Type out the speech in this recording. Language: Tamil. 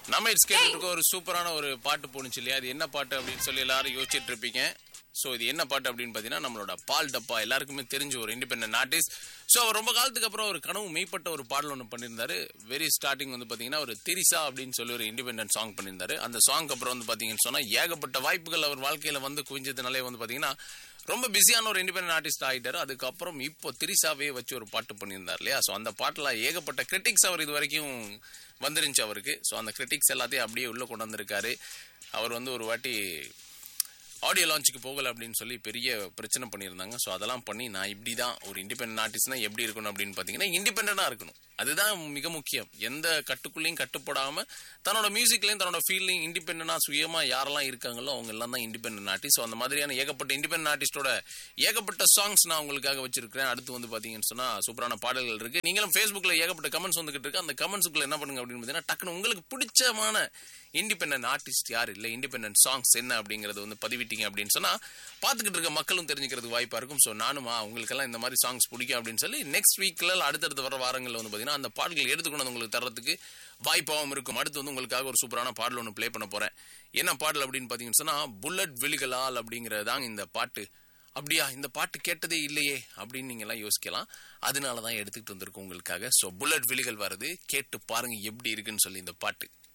நம்ம இட்ஸ் கேட்டுட்டு ஒரு சூப்பரான ஒரு பாட்டு போணுச்சு இல்லையா அது என்ன பாட்டு அப்படின்னு சொல்லி எல்லாரும் யோசிச்சுட்டு இருப்பீங்க ஸோ இது என்ன பாட்டு அப்படின்னு பார்த்தீங்கன்னா நம்மளோட பால் டப்பா எல்லாருக்குமே தெரிஞ்ச ஒரு இண்டிபெண்டன்ட் ஆர்டிஸ்ட் ஸோ அவர் ரொம்ப காலத்துக்கு அப்புறம் ஒரு கனவு மெய்ப்பட்ட ஒரு பாடல் ஒன்று பண்ணியிருந்தாரு வெரி ஸ்டார்டிங் வந்து பார்த்தீங்கன்னா ஒரு திரிசா அப்படின்னு சொல்லி ஒரு இண்டிபெண்டன்ட் சாங் பண்ணியிருந்தாரு அந்த சாங் அப்புறம் வந்து பார்த்தீங்கன்னு சொன்னால் ஏகப்பட்ட வாய்ப்புகள் அவர் வாழ்க்கையில் வந்து குவிஞ்சதுனாலே வந்து பார்த்தீங்கன்னா ரொம்ப பிஸியான ஒரு இண்டிபெண்டன்ட் ஆர்டிஸ்ட் ஆகிட்டாரு அதுக்கப்புறம் இப்போ திரிசாவே வச்சு ஒரு பாட்டு பண்ணியிருந்தார் இல்லையா ஸோ அந்த பாட்டில் ஏகப்பட்ட கிரிட்டிக்ஸ் அவர் இது வரைக்கும் வந்துருந்துச்சு அவருக்கு ஸோ அந்த கிரிட்டிக்ஸ் எல்லாத்தையும் அப்படியே உள்ளே கொண்டு வந்திருக்காரு அவர் வந்து ஒரு வாட்டி ஆடியோ லான்ச்சுக்கு போகல அப்படின்னு சொல்லி பெரிய பிரச்சனை பண்ணியிருந்தாங்க ஸோ அதெல்லாம் பண்ணி நான் இப்படி தான் ஒரு இண்டிபெண்டன்ட் ஆர்டிஸ்ட்னா எப்படி இருக்கணும் அப்படின்னு பார்த்தீங்கன்னா இண்டிபெண்டாக இருக்கணும் அதுதான் மிக முக்கியம் எந்த கட்டுக்குள்ளேயும் கட்டுப்படாம தன்னோட மியூசிக்லையும் தன்னோட ஃபீல்லையும் இண்டிபெண்டாக சுயமா யாரெல்லாம் இருக்காங்களோ அவங்க எல்லாம் தான் இண்டிபெண்டன்ட் ஆர்டிஸ்ட் ஸோ அந்த மாதிரியான ஏகப்பட்ட இண்டிபெண்டன்ட் ஆர்டிஸ்டோட ஏகப்பட்ட சாங்ஸ் நான் உங்களுக்காக வச்சிருக்கிறேன் அடுத்து வந்து பார்த்தீங்கன்னு சொன்னா சூப்பரான பாடல்கள் இருக்கு நீங்களும் ஃபேஸ்புக்ல ஏகப்பட்ட கமெண்ட்ஸ் வந்துகிட்டு இருக்கு அந்த கமெண்ட்ஸுக்குள்ள என்ன பண்ணுங்க அப்படின்னு பார்த்தீங்கன்னா டக்குனு உங்களுக்கு பிடிச்சமான இண்டிபெண்டன்ட் ஆர்டிஸ்ட் யார் இல்லை இண்டிபெண்டன்ட் சாங்ஸ் என்ன அப்படிங்கறது வந்து பதிவிட்டீங்க அப்படின்னு சொன்னா பார்த்துக்கிட்டு இருக்க மக்களும் தெரிஞ்சுக்கிறதுக்கு வாய்ப்பா இருக்கும் ஸோ நானுமா உங்களுக்கெல்லாம் இந்த மாதிரி சாங்ஸ் பிடிக்கும் அப்படின்னு சொல்லி நெக்ஸ்ட் வீக்ல அடுத்தடுத்து வர வாரங்களில் வந்து பார்த்தீங்கன்னா அந்த பாடல்கள் எடுத்துக்கொண்டு வந்து உங்களுக்கு தரத்துக்கு வாய்ப்பாகவும் இருக்கும் அடுத்து வந்து உங்களுக்காக ஒரு சூப்பரான பாடல் ஒன்று ப்ளே பண்ண போறேன் என்ன பாடல் அப்படின்னு பார்த்தீங்கன்னு சொன்னா புல்லட் விழிகளால் அப்படிங்கிறது தான் இந்த பாட்டு அப்படியா இந்த பாட்டு கேட்டதே இல்லையே அப்படின்னு நீங்க எல்லாம் யோசிக்கலாம் அதனால தான் எடுத்துக்கிட்டு வந்திருக்கோம் உங்களுக்காக ஸோ புல்லட் விழிகள் வருது கேட்டு பாருங்க எப்படி இருக்குன்னு சொல்லி இந்த பாட்டு